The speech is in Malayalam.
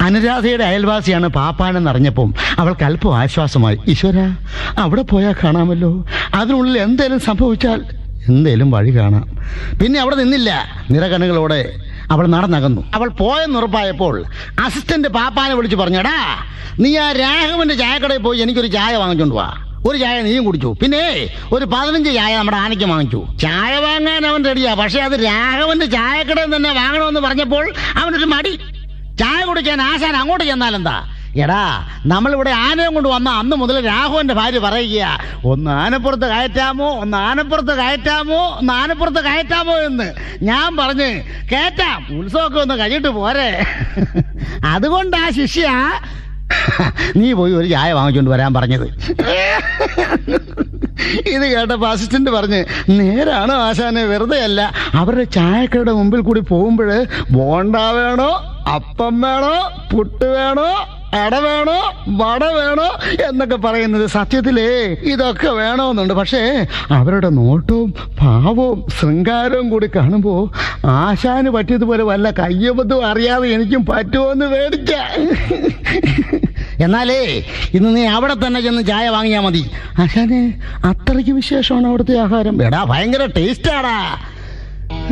അനുരാധയുടെ അയൽവാസിയാണ് പാപ്പാനെന്ന് അറിഞ്ഞപ്പം അവൾക്ക് അല്പം ആശ്വാസമായി ഈശ്വര അവിടെ പോയാൽ കാണാമല്ലോ അതിനുള്ളിൽ എന്തേലും സംഭവിച്ചാൽ എന്തേലും വഴി കാണാം പിന്നെ അവിടെ നിന്നില്ല നിറകണ്ണുകളോടെ അവൾ നടന്നകന്നു അവൾ പോയെന്ന് ഉറപ്പായപ്പോൾ അസിസ്റ്റന്റ് പാപ്പാനെ വിളിച്ചു പറഞ്ഞടാ നീ ആ രാഘവന്റെ ചായക്കടയിൽ പോയി എനിക്കൊരു ചായ വാങ്ങിച്ചോണ്ട് വാ ഒരു ചായ നീയും കുടിച്ചു പിന്നെ ഒരു പതിനഞ്ച് ചായ നമ്മുടെ ആനയ്ക്ക് വാങ്ങിച്ചു ചായ വാങ്ങാൻ അവൻ റെഡിയാ പക്ഷെ അത് രാഘവന്റെ ചായക്കടയിൽ തന്നെ വാങ്ങണമെന്ന് പറഞ്ഞപ്പോൾ അവനൊരു മടി ചായ കുടിക്കാൻ ആശാൻ അങ്ങോട്ട് ചെന്നാലെന്താ എടാ നമ്മളിവിടെ ആനയും കൊണ്ട് വന്ന അന്ന് മുതൽ രാഘവന്റെ ഭാര്യ പറയുക ഒന്ന് ആനപ്പുറത്ത് കയറ്റാമോ ഒന്ന് ആനപ്പുറത്ത് കയറ്റാമോ ഒന്ന് ആനപ്പുറത്ത് കയറ്റാമോ എന്ന് ഞാൻ പറഞ്ഞ് കയറ്റാം ഉത്സവമൊക്കെ ഒന്ന് കഴിഞ്ഞിട്ട് പോരെ അതുകൊണ്ട് ആ ശിഷ്യ നീ പോയി ഒരു ചായ വാങ്ങിച്ചുകൊണ്ട് വരാൻ പറഞ്ഞത് ഇത് കേട്ടപ്പോ അസിസ്റ്റന്റ് പറഞ്ഞ് നേരാണോ ആശാനെ വെറുതെ അല്ല അവരുടെ ചായക്കടയുടെ മുമ്പിൽ കൂടി പോകുമ്പോൾ ബോണ്ട വേണോ അപ്പം വേണോ പുട്ട് വേണോ അട വേണോ വട വേണോ എന്നൊക്കെ പറയുന്നത് സത്യത്തിലേ ഇതൊക്കെ വേണമെന്നുണ്ട് പക്ഷേ അവരുടെ നോട്ടവും ഭാവവും ശൃംഗാരവും കൂടി കാണുമ്പോൾ ആശാന് പറ്റിയതുപോലെ വല്ല കയ്യബദ്ധവും അറിയാതെ എനിക്കും പറ്റുമോന്ന് പേടിച്ച എന്നാലേ ഇന്ന് നീ അവിടെ തന്നെ ചെന്ന് ചായ വാങ്ങിയാ മതി ആശാനെ അത്രയ്ക്ക് വിശേഷമാണ് അവിടുത്തെ ആഹാരം എടാ ഭയങ്കര ടേസ്റ്റാടാ